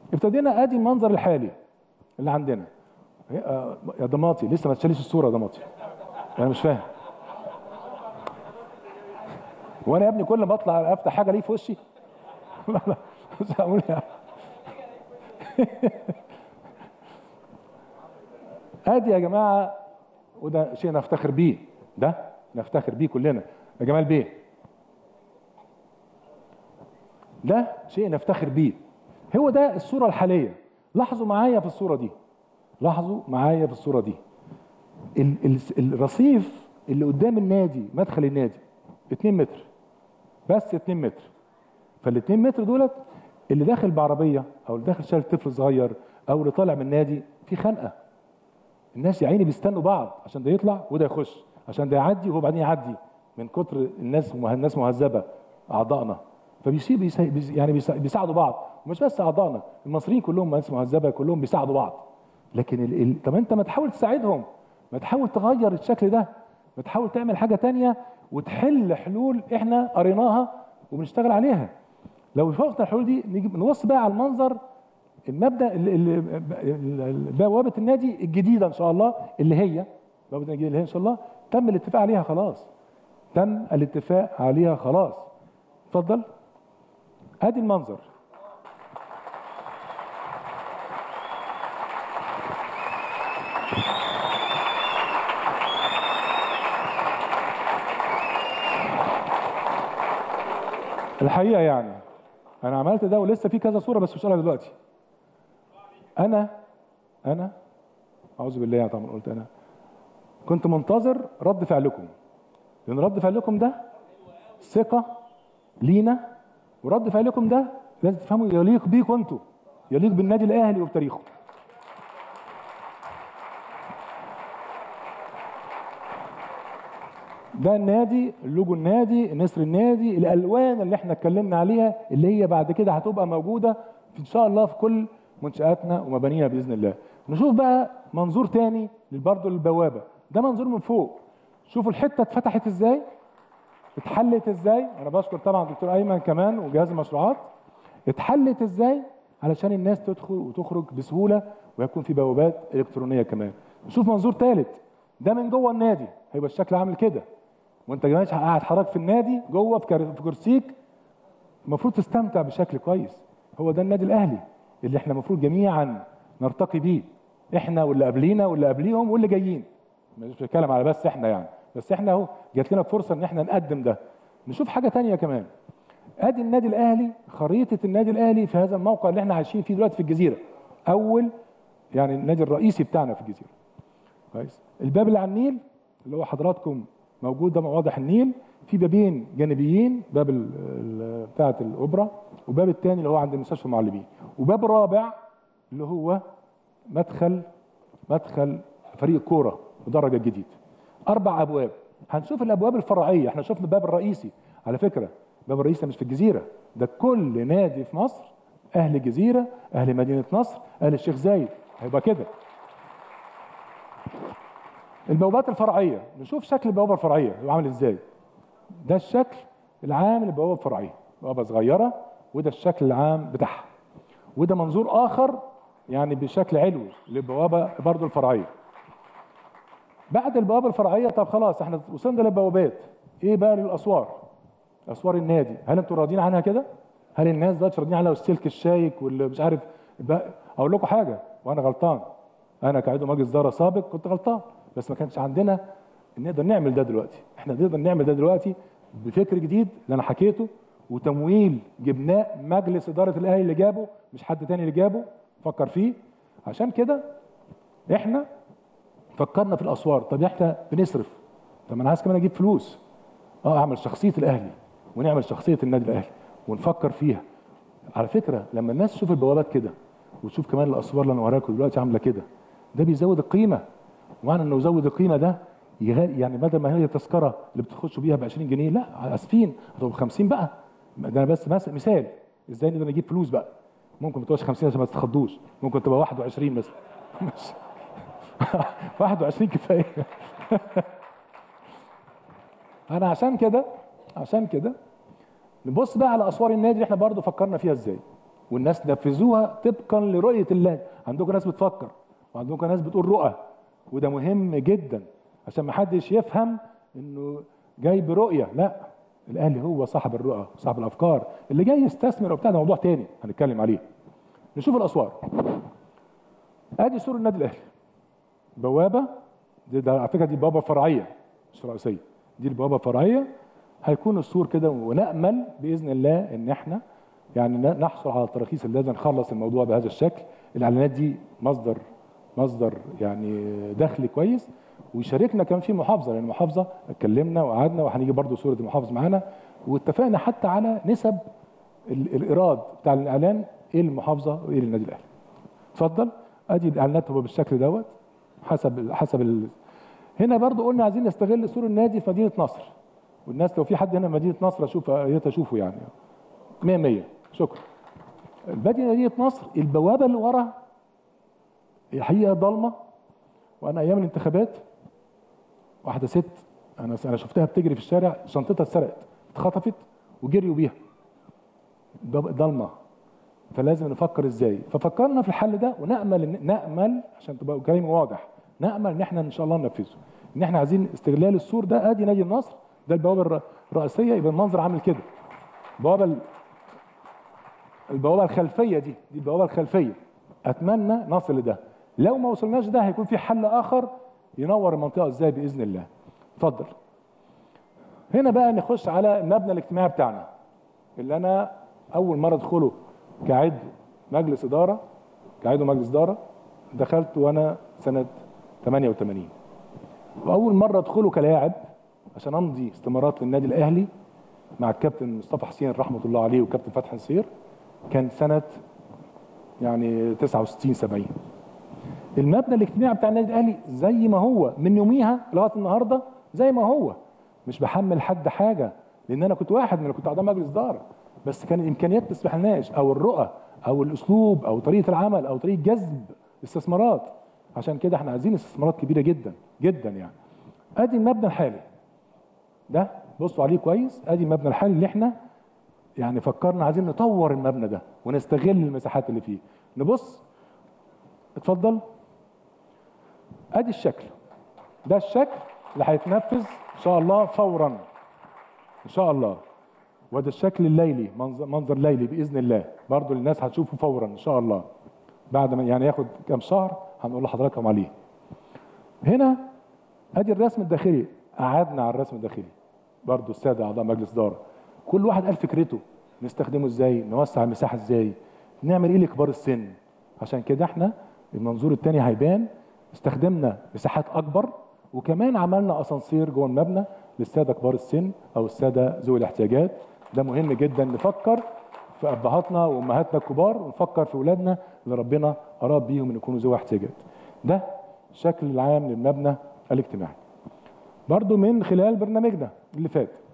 ابتدينا ادي المنظر الحالي اللي عندنا هي- آه، يا ضماطي لسه ما تشاليش الصوره يا ضماطي انا مش فاهم وانا يا ابني كل ما اطلع افتح حاجه ليه في وشي لا لا مش هقول يعني. ادي يا جماعه وده شيء نفتخر بيه ده نفتخر بيه كلنا يا جمال بيه ده شيء نفتخر بيه هو ده الصوره الحاليه لاحظوا معايا في الصوره دي لاحظوا معايا في الصوره دي ال- ال- الرصيف اللي قدام النادي مدخل النادي 2 متر بس 2 متر فال 2 متر دولت اللي داخل بعربيه او اللي داخل شايل طفل صغير او اللي طالع من النادي في خنقه الناس يا عيني بيستنوا بعض عشان ده يطلع وده يخش عشان ده يعدي وهو بعدين يعدي من كتر الناس مه- الناس مهذبه اعضائنا فبيسيب بيسا- بيس- يعني بيسا- بيساعدوا بعض ومش بس اعضائنا المصريين كلهم ناس مهذبه كلهم بيساعدوا بعض لكن ال... ال... طب انت ما تحاول تساعدهم ما تحاول تغير الشكل ده ما تحاول تعمل حاجه تانية وتحل حلول احنا قريناها وبنشتغل عليها لو شفنا الحلول دي نيجي نبص بقى على المنظر المبدا ال- ال- ال- بوابه النادي الجديده ان شاء الله اللي هي بوابه النادي الجديده اللي هي ان شاء الله تم الاتفاق عليها خلاص تم الاتفاق عليها خلاص اتفضل ادي المنظر الحقيقه يعني انا عملت ده ولسه في كذا صوره بس مش هقولها دلوقتي انا انا اعوذ بالله يعني طبعا قلت انا كنت منتظر رد فعلكم لان رد فعلكم ده ثقه لينا ورد فعلكم ده لازم تفهموا يليق بيكم انتوا يليق بالنادي الاهلي وبتاريخه ده النادي اللوجو النادي نسر النادي الالوان اللي احنا اتكلمنا عليها اللي هي بعد كده هتبقى موجوده في ان شاء الله في كل منشاتنا ومبانينا باذن الله نشوف بقى منظور تاني برضه للبوابه ده منظور من فوق شوفوا الحته اتفتحت ازاي اتحلت ازاي انا بشكر طبعا دكتور ايمن كمان وجهاز المشروعات اتحلت ازاي علشان الناس تدخل وتخرج بسهوله ويكون في بوابات الكترونيه كمان نشوف منظور ثالث ده من جوه النادي هيبقى الشكل عامل كده وانت جاي قاعد حضرتك في النادي جوه في كر- في كرسيك المفروض تستمتع بشكل كويس هو ده النادي الاهلي اللي احنا المفروض جميعا نرتقي بيه احنا واللي قبلينا واللي قبليهم واللي جايين مش بتكلم على بس احنا يعني بس احنا اهو جات لنا فرصه ان احنا نقدم ده نشوف حاجه تانية كمان ادي النادي الاهلي خريطه النادي الاهلي في هذا الموقع اللي احنا عايشين فيه دلوقتي في الجزيره اول يعني النادي الرئيسي بتاعنا في الجزيره كويس الباب اللي على النيل اللي هو حضراتكم موجود ده واضح النيل في بابين جانبيين باب ال- ال- بتاعه الاوبرا وباب الثاني اللي هو عند مستشفى المعلمين وباب رابع اللي هو مدخل مدخل فريق كوره مدرج الجديد اربع ابواب هنشوف الابواب الفرعيه احنا شفنا الباب الرئيسي على فكره الباب الرئيسي ده مش في الجزيره ده كل نادي في مصر اهل الجزيره اهل مدينه نصر اهل الشيخ زايد هيبقى كده البوابات الفرعيه نشوف شكل البوابه الفرعيه هو عامل ازاي ده الشكل العام للبوابه الفرعيه بوابه صغيره وده الشكل العام بتاعها وده منظور اخر يعني بشكل علوي للبوابه برضو الفرعيه بعد البوابه الفرعيه طب خلاص احنا وصلنا للبوابات ايه بقى للاسوار اسوار النادي هل انتوا راضيين عنها كده هل الناس دلوقتي راضيين عنها والسلك الشايك واللي مش عارف بقى اقول لكم حاجه وانا غلطان انا كعضو مجلس اداره سابق كنت غلطان بس ما كانش عندنا نقدر نعمل ده دلوقتي احنا نقدر نعمل ده دلوقتي بفكر جديد اللي انا حكيته وتمويل جبناه مجلس اداره الاهلي اللي جابه مش حد تاني اللي جابه فكر فيه عشان كده احنا فكرنا في الاسوار طب احنا بنصرف طب ما انا عايز كمان اجيب فلوس اه اعمل شخصيه الاهلي ونعمل شخصيه النادي الاهلي ونفكر فيها على فكره لما الناس تشوف البوابات كده وتشوف كمان الاسوار اللي انا وراكم دلوقتي عامله كده ده بيزود القيمه ومعنى انه يزود القيمه ده يغ- يعني بدل ما هي التذكره اللي بتخشوا بيها ب 20 جنيه لا اسفين هتبقى ب 50 بقى ده انا بس مس- مثال ازاي نقدر نجيب فلوس بقى ممكن ما تبقاش 50 عشان ما تتخضوش ممكن تبقى 21 مثلا مش 21 كفايه انا عشان كده عشان كده نبص بقى على اسوار النادي اللي احنا برضو فكرنا فيها ازاي والناس نفذوها طبقا لرؤيه الله عندكم ناس بتفكر وعندكم ناس بتقول رؤى وده مهم جدا عشان ما حدش يفهم انه جاي برؤيه لا الاهلي هو صاحب الرؤى صاحب الافكار اللي جاي يستثمر وبتاع ده موضوع تاني هنتكلم عليه نشوف الاسوار ادي سور النادي الاهلي بوابه دي ده على فكره دي بوابه فرعيه مش رئيسيه دي البوابه فرعيه هيكون السور كده ونامل باذن الله ان احنا يعني نحصل على التراخيص اللي لازم نخلص الموضوع بهذا الشكل الاعلانات دي مصدر مصدر يعني دخل كويس ويشاركنا كان في محافظه لان المحافظه اتكلمنا وقعدنا وهنيجي برضو صوره المحافظ معانا واتفقنا حتى على نسب الايراد بتاع الاعلان ايه للمحافظه وايه للنادي الاهلي. اتفضل ادي الاعلانات هو بالشكل دوت حسب حسب ال... هنا برضو قلنا عايزين نستغل سور النادي في مدينه نصر والناس لو في حد هنا مدينه نصر اشوف يا ريت اشوفه يعني 100 100 شكرا. البادي مدينه نصر البوابه اللي ورا هي ضلمه وانا ايام الانتخابات واحده ست انا انا شفتها بتجري في الشارع شنطتها اتسرقت اتخطفت وجريوا بيها ضلمه فلازم نفكر ازاي ففكرنا في الحل ده ونامل إن نامل عشان تبقى كلامي واضح نامل ان احنا ان شاء الله ننفذه ان احنا عايزين استغلال السور ده ادي نادي النصر ده البوابه الرئيسيه يبقى المنظر عامل كده البوابه البوابه الخلفيه دي دي البوابه الخلفيه اتمنى نصل لده لو ما وصلناش ده هيكون في حل اخر ينور المنطقه ازاي باذن الله اتفضل هنا بقى نخش على المبنى الاجتماعي بتاعنا اللي انا اول مره ادخله كعضو مجلس اداره كعضو مجلس اداره دخلت وانا سنه 88 واول مره ادخله كلاعب عشان امضي استمارات للنادي الاهلي مع الكابتن مصطفى حسين رحمه الله عليه والكابتن فتحي نصير كان سنه يعني 69 70 المبنى الاجتماعي بتاع النادي الاهلي زي ما هو من يوميها لغايه النهارده زي ما هو مش بحمل حد حاجه لان انا كنت واحد من اللي كنت اعضاء مجلس اداره بس كان الامكانيات ما تسمحلناش او الرؤى او الاسلوب او طريقه العمل او طريقه جذب استثمارات عشان كده احنا عايزين استثمارات كبيره جدا جدا يعني ادي المبنى الحالي ده بصوا عليه كويس ادي المبنى الحالي اللي احنا يعني فكرنا عايزين نطور المبنى ده ونستغل المساحات اللي فيه نبص اتفضل ادي الشكل ده الشكل اللي هيتنفذ ان شاء الله فورا ان شاء الله وده الشكل الليلي منظر, منظر ليلي باذن الله برضو الناس هتشوفه فورا ان شاء الله بعد ما يعني ياخد كام شهر هنقول لحضراتكم عليه هنا ادي الرسم الداخلي قعدنا على الرسم الداخلي برضو الساده اعضاء مجلس اداره كل واحد قال فكرته نستخدمه ازاي نوسع المساحه ازاي نعمل ايه لكبار السن عشان كده احنا المنظور الثاني هيبان استخدمنا مساحات اكبر وكمان عملنا اسانسير جوه المبنى للساده كبار السن او الساده ذوي الاحتياجات ده مهم جدا نفكر في ابهاتنا وامهاتنا الكبار ونفكر في اولادنا اللي ربنا اراد بيهم ان يكونوا ذوي احتياجات ده الشكل العام للمبنى الاجتماعي برضو من خلال برنامجنا اللي فات